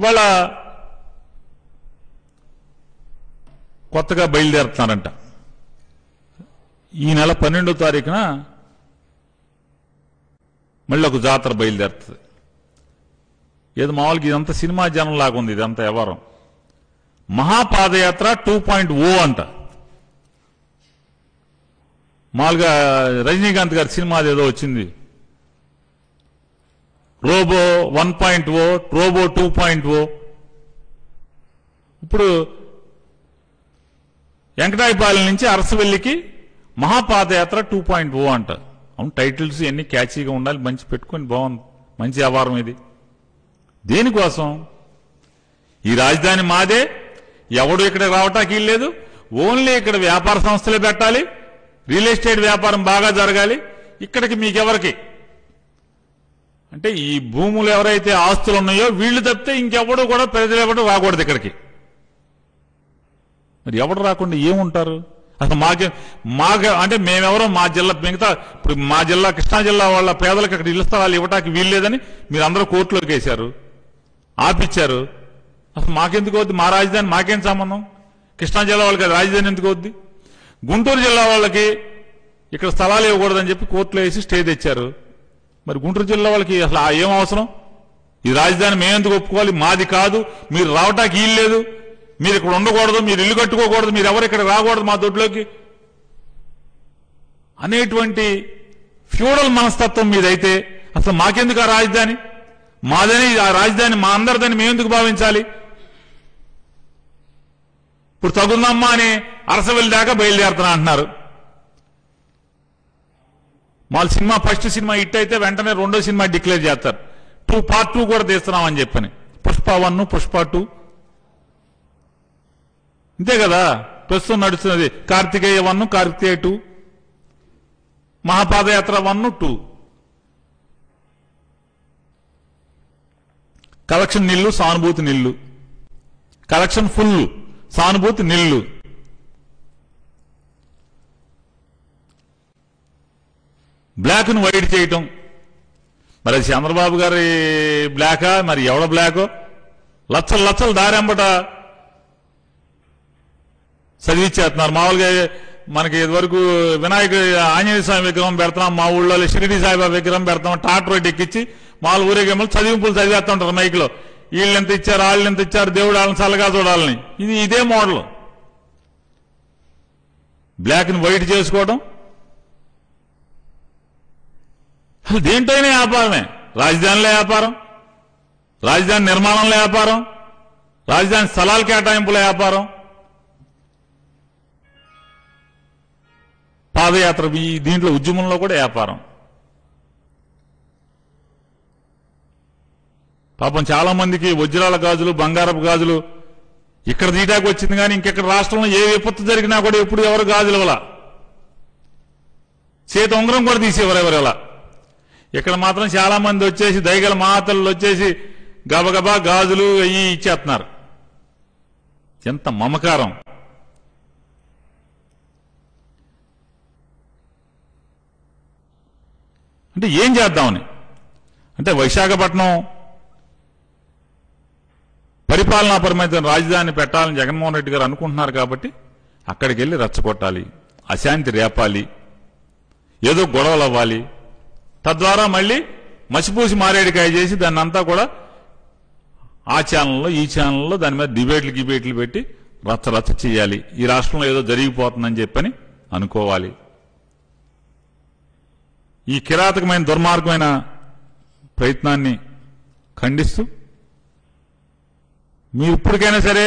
వాళ్ళ కొత్తగా బయలుదేరుతున్నారంట ఈ నెల పన్నెండో తారీఖున మళ్ళీ ఒక జాతర బయలుదేరుతుంది ఏదో మామూలుగా ఇదంతా సినిమా జనం లాగా ఉంది ఇదంతా వ్యవహారం మహాపాదయాత్ర టూ పాయింట్ ఓ అంట మామూలుగా రజనీకాంత్ గారి సినిమా ఏదో వచ్చింది Robo one point o Robo two point o ఇప్పుడు వెంకటాయపాలెం నుంచి అరసవెల్లికి మహాపాదయాత్ర టూ పాయింట్ ఓ అంట అవును టైటిల్స్ ఎన్ని క్యాచీగా ఉండాలి మంచి పెట్టుకొని బాగుంది మంచి వ్యవహారం ఇది దేనికోసం ఈ రాజధాని మాదే ఎవడు ఇక్కడ రావటానికి లేదు ఓన్లీ ఇక్కడ వ్యాపార సంస్థలే పెట్టాలి రియల్ ఎస్టేట్ వ్యాపారం బాగా జరగాలి ఇక్కడికి మీకెవరికి అంటే ఈ భూములు ఎవరైతే ఆస్తులు ఉన్నాయో వీళ్ళు తప్పితే ఇంకెవడు కూడా ప్రజలు ఎవడు రాకూడదు ఇక్కడికి మరి ఎవడు రాకుండా ఏముంటారు అసలు మాకే మాకు అంటే మేమెవరో మా జిల్లా మిగతా ఇప్పుడు మా జిల్లా కృష్ణా జిల్లా వాళ్ళ పేదలకు అక్కడ ఇళ్ల స్థలాలు ఇవ్వటానికి వీల్లేదని మీరు అందరూ కోర్టులోకి వేశారు ఆపిచ్చారు అసలు మాకెందుకు వద్దు మా రాజధాని మాకేం సంబంధం కృష్ణా జిల్లా వాళ్ళకి అది రాజధాని ఎందుకు వద్దు గుంటూరు జిల్లా వాళ్ళకి ఇక్కడ స్థలాలు ఇవ్వకూడదని చెప్పి కోర్టులో వేసి స్టే తెచ్చారు మరి గుంటూరు జిల్లా వాళ్ళకి అసలు ఆ ఏం అవసరం ఈ రాజధాని మేమెందుకు ఒప్పుకోవాలి మాది కాదు మీరు రావటానికి వీలు లేదు మీరు ఇక్కడ ఉండకూడదు మీరు ఇల్లు కట్టుకోకూడదు మీరు ఎవరు ఇక్కడ రాకూడదు మా దొడ్లోకి అనేటువంటి ఫ్యూడల్ మనస్తత్వం మీదైతే అసలు మాకెందుకు ఆ రాజధాని మాదని ఆ రాజధాని మా అందరిదని మేమెందుకు భావించాలి ఇప్పుడు తగుందమ్మా అని అరసవెల్లి దాకా బయలుదేరుతున్నా అంటున్నారు వాళ్ళ సినిమా ఫస్ట్ సినిమా హిట్ అయితే వెంటనే రెండో సినిమా డిక్లేర్ చేస్తారు టూ పార్ట్ టూ కూడా తీస్తున్నామని చెప్పని పుష్ప వన్ పుష్ప టూ అంతే కదా ప్రస్తుతం నడుస్తున్నది కార్తికేయ వన్ కార్తికేయ టూ మహాపాదయాత్ర వన్ టూ కలెక్షన్ నిల్లు సానుభూతి నిల్లు కలెక్షన్ ఫుల్ సానుభూతి నిల్లు బ్లాక్ ను వైట్ చేయటం మరి అది చంద్రబాబు గారి బ్లాకా మరి ఎవడ బ్లాకో లచ్చలు లచ్చలు దారెంబట చదివిచ్చేస్తున్నారు మామూలుగా మనకి ఇదివరకు వినాయక ఆంజనేయ స్వామి విగ్రహం పెడతాం మా ఊళ్ళో షిరిడి సాయిబాబా విగ్రహం పెడతాం టాటర్ రోడ్ ఎక్కించి మామూలు ఊరేగేమో చదివింపులు చదివేస్తూ ఉంటారు మైక్లో వీళ్ళు ఎంత ఇచ్చారు వాళ్ళు ఎంత ఇచ్చారు దేవుడు వాళ్ళని చల్లగా చూడాలని ఇది ఇదే మోడల్ బ్లాక్ ని వైట్ చేసుకోవడం అసలు దేంటైనా వ్యాపారమే రాజధానిలో వ్యాపారం రాజధాని నిర్మాణంలో వ్యాపారం రాజధాని స్థలాల కేటాయింపుల వ్యాపారం పాదయాత్ర ఈ దీంట్లో ఉద్యమంలో కూడా వ్యాపారం పాపం చాలా మందికి వజ్రాల గాజులు బంగారపు గాజులు ఇక్కడ తీటాకు వచ్చింది కానీ ఇంకెక్కడ రాష్ట్రంలో ఏ విపత్తు జరిగినా కూడా ఎప్పుడు ఎవరు గాజులు ఇవ్వాల చేత ఉంగరం కూడా తీసేవారు ఎవరు ఇలా ఇక్కడ మాత్రం చాలా మంది వచ్చేసి దయగల మాతలు వచ్చేసి గబగబా గాజులు అయ్యి ఇచ్చేస్తున్నారు ఎంత మమకారం అంటే ఏం చేద్దామని అంటే విశాఖపట్నం పరిపాలనాపరమైన రాజధాని పెట్టాలని జగన్మోహన్ రెడ్డి గారు అనుకుంటున్నారు కాబట్టి అక్కడికి వెళ్ళి రెచ్చగొట్టాలి అశాంతి రేపాలి ఏదో గొడవలు అవ్వాలి తద్వారా మళ్ళీ మసిపూసి మారేడికాయ చేసి దాన్ని అంతా కూడా ఆ ఛానల్లో ఈ ఛానల్లో దాని మీద డిబేట్లు గిబేట్లు పెట్టి రచ్చ రచ్చ చేయాలి ఈ రాష్ట్రంలో ఏదో జరిగిపోతుందని చెప్పని అనుకోవాలి ఈ కిరాతకమైన దుర్మార్గమైన ప్రయత్నాన్ని ఖండిస్తూ మీరు ఇప్పటికైనా సరే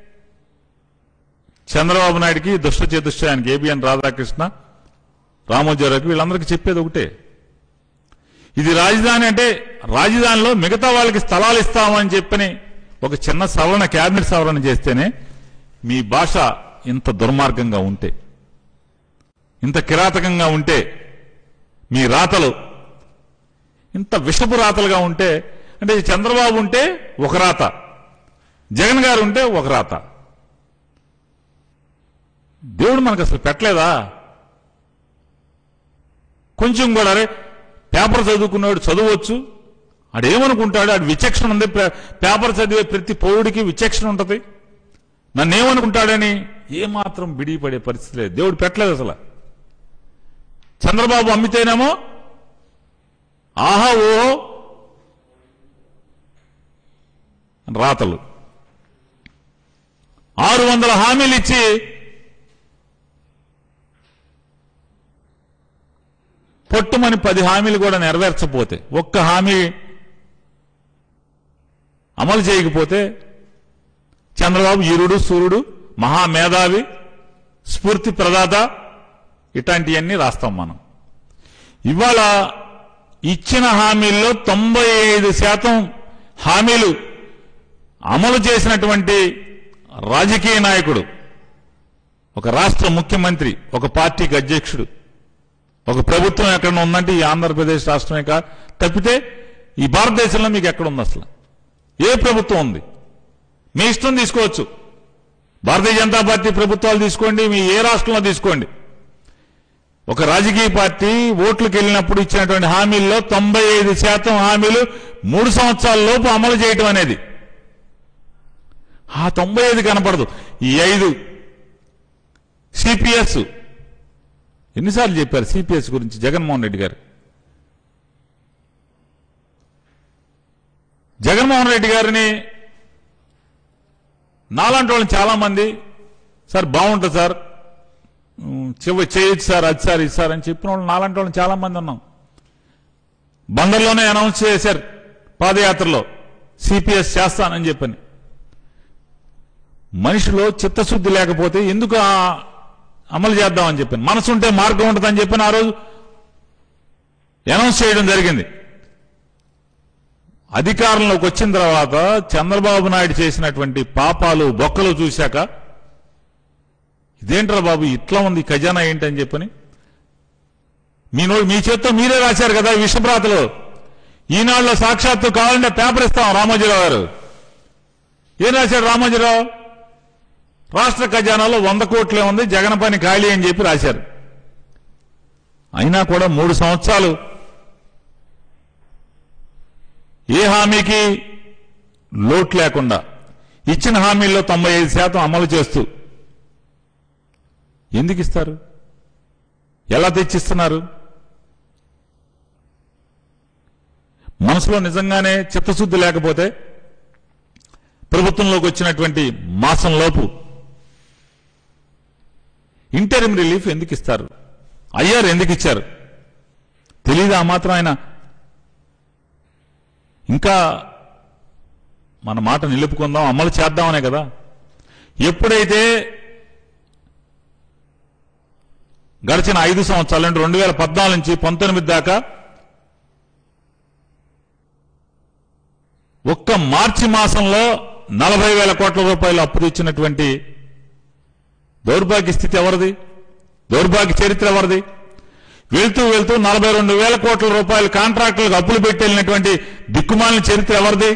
చంద్రబాబు నాయుడికి దుష్ట చతుష్టయానికి ఏబిఎన్ రాధాకృష్ణ రామోజీరావుకి వీళ్ళందరికీ చెప్పేది ఒకటే ఇది రాజధాని అంటే రాజధానిలో మిగతా వాళ్ళకి స్థలాలు ఇస్తామని చెప్పని ఒక చిన్న సవరణ కేబినెట్ సవరణ చేస్తేనే మీ భాష ఇంత దుర్మార్గంగా ఉంటే ఇంత కిరాతకంగా ఉంటే మీ రాతలు ఇంత విషపు రాతలుగా ఉంటే అంటే ఈ చంద్రబాబు ఉంటే ఒక రాత జగన్ గారు ఉంటే ఒక రాత దేవుడు మనకు అసలు పెట్టలేదా కొంచెం కూడా అరే పేపర్ చదువుకున్నాడు చదవచ్చు ఆడు ఏమనుకుంటాడు ఆడు విచక్షణ ఉంది పే- పేపర్ చదివే ప్రతి పౌరుడికి విచక్షణ ఉంటది నన్ను ఏమనుకుంటాడని ఏమాత్రం బిడిపడే పరిస్థితి లేదు దేవుడు పెట్టలేదు అసలు చంద్రబాబు అమ్మితేనేమో ఆహా ఓహో రాతలు ఆరు వందల హామీలు ఇచ్చి పొట్టుమని పది హామీలు కూడా నెరవేర్చపోతే ఒక్క హామీ అమలు చేయకపోతే చంద్రబాబు ఈరుడు సూర్యుడు మహామేధావి స్ఫూర్తి ప్రదాత ఇట్లాంటివన్నీ రాస్తాం మనం ఇవాళ ఇచ్చిన హామీల్లో తొంభై ఐదు శాతం హామీలు అమలు చేసినటువంటి రాజకీయ నాయకుడు ఒక రాష్ట్ర ముఖ్యమంత్రి ఒక పార్టీకి అధ్యక్షుడు ఒక ప్రభుత్వం ఎక్కడ ఉందంటే ఈ ఆంధ్రప్రదేశ్ రాష్ట్రమే కా తప్పితే ఈ భారతదేశంలో మీకు ఎక్కడ ఉంది అసలు ఏ ప్రభుత్వం ఉంది మీ ఇష్టం తీసుకోవచ్చు భారతీయ జనతా పార్టీ ప్రభుత్వాలు తీసుకోండి మీ ఏ రాష్ట్రంలో తీసుకోండి ఒక రాజకీయ పార్టీ ఓట్లకు వెళ్ళినప్పుడు ఇచ్చినటువంటి హామీల్లో తొంభై ఐదు శాతం హామీలు మూడు సంవత్సరాల లోపు అమలు చేయటం అనేది ఆ తొంభై ఐదు కనపడదు ఈ ఐదు సిపిఎస్ ఎన్నిసార్లు చెప్పారు సిపిఎస్ గురించి జగన్మోహన్ రెడ్డి గారు జగన్మోహన్ రెడ్డి గారిని నాలాంటి వాళ్ళని చాలా మంది సార్ బాగుంటుంది సార్ ఉమ్, చివ చేయొచ్చు సార్ అది సార్ ఇది సార్ అని చెప్పిన వాళ్ళు నాలాంటి వాళ్ళని చాలా మంది ఉన్నాం బందర్లోనే అనౌన్స్ చేశారు పాదయాత్రలో సిపిఎస్ చేస్తానని చెప్పని మనిషిలో చిత్తశుద్ధి లేకపోతే ఎందుకు ఆ అమలు చేద్దామని చెప్పాను మనసు ఉంటే మార్గం ఉంటుందని చెప్పిన ఆ రోజు అనౌన్స్ చేయడం జరిగింది అధికారంలోకి వచ్చిన తర్వాత చంద్రబాబు నాయుడు చేసినటువంటి పాపాలు బొక్కలు చూశాక ఇదేంట్రా బాబు ఇట్లా ఉంది ఈ ఖజానా ఏంటని చెప్పని మీ నో మీ చేత్తో మీరే రాశారు కదా ఈ విషప్రాతలు ఈనాడులో సాక్షాత్తు కావాలంటే పేపర్ ఇస్తాం రామోజీరావు గారు ఏం రాశాడు రామోజీరావు రాష్ట్ర ఖజానాలో వంద కోట్లే ఉంది జగన్ పని ఖాళీ అని చెప్పి రాశారు అయినా కూడా మూడు సంవత్సరాలు ఏ హామీకి లోటు లేకుండా ఇచ్చిన హామీల్లో తొంభై ఐదు శాతం అమలు చేస్తూ ఎందుకు ఇస్తారు ఎలా తెచ్చిస్తున్నారు మనసులో నిజంగానే చిత్తశుద్ధి లేకపోతే ప్రభుత్వంలోకి వచ్చినటువంటి మాసంలోపు ఇంటరిమ్ రిలీఫ్ ఎందుకు ఇస్తారు అయ్యారు ఎందుకు ఇచ్చారు తెలీదు ఆ మాత్రం ఆయన ఇంకా మన మాట నిలుపుకుందాం అమలు చేద్దామనే కదా ఎప్పుడైతే గడిచిన ఐదు సంవత్సరాలు అంటే రెండు వేల పద్నాలుగు నుంచి పంతొమ్మిది దాకా ఒక్క మార్చి మాసంలో నలభై వేల కోట్ల రూపాయలు అప్పు తెచ్చినటువంటి దౌర్భాగ్య స్థితి ఎవరిది దౌర్భాగ్య చరిత్ర ఎవరిది వెళ్తూ వెళ్తూ నలభై రెండు వేల కోట్ల రూపాయలు కాంట్రాక్టులకు అప్పులు పెట్టి వెళ్ళినటువంటి దిక్కుమాలిన చరిత్ర ఎవరిది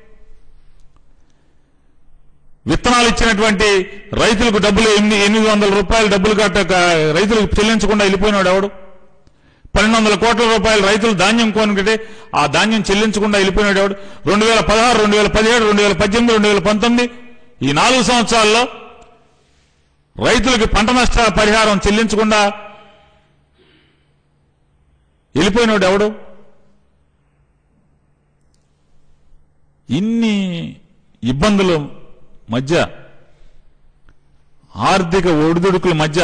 విత్తనాలు ఇచ్చినటువంటి రైతులకు డబ్బులు ఎనిమిది ఎనిమిది వందల రూపాయలు డబ్బులు కట్ట రైతులకు చెల్లించకుండా వెళ్ళిపోయినాడు ఎవడు పన్నెండు వందల కోట్ల రూపాయలు రైతులు ధాన్యం కొనుక్కుంటే ఆ ధాన్యం చెల్లించకుండా వెళ్ళిపోయినాడు ఎవడు రెండు వేల పదహారు రెండు వేల పదిహేడు రెండు వేల పద్దెనిమిది రెండు వేల పంతొమ్మిది ఈ నాలుగు సంవత్సరాల్లో రైతులకి పంట నష్టాల పరిహారం చెల్లించకుండా వెళ్ళిపోయినాడు ఎవడు ఇన్ని ఇబ్బందుల మధ్య ఆర్థిక ఒడిదుడుకుల మధ్య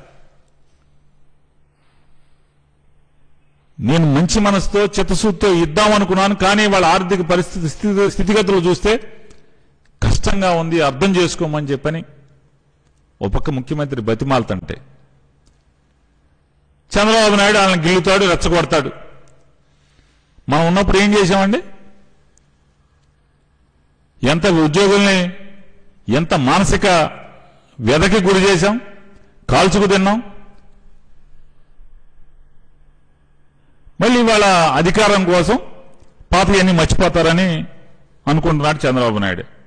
నేను మంచి మనసుతో చిత్తశుద్ధితో ఇద్దాం అనుకున్నాను కానీ వాళ్ళ ఆర్థిక పరిస్థితి స్థితి స్థితిగతులు చూస్తే కష్టంగా ఉంది అర్థం చేసుకోమని చెప్పని ఒక పక్క ముఖ్యమంత్రి బతిమాలతంటే చంద్రబాబు నాయుడు వాళ్ళని గిల్లుతాడు రెచ్చగొడతాడు మనం ఉన్నప్పుడు ఏం చేశామండి ఎంత ఉద్యోగుల్ని ఎంత మానసిక వ్యధకి గురి చేశాం కాల్చుకు తిన్నాం మళ్ళీ వాళ్ళ అధికారం కోసం పాతయన్ని మర్చిపోతారని అనుకుంటున్నాడు చంద్రబాబు నాయుడు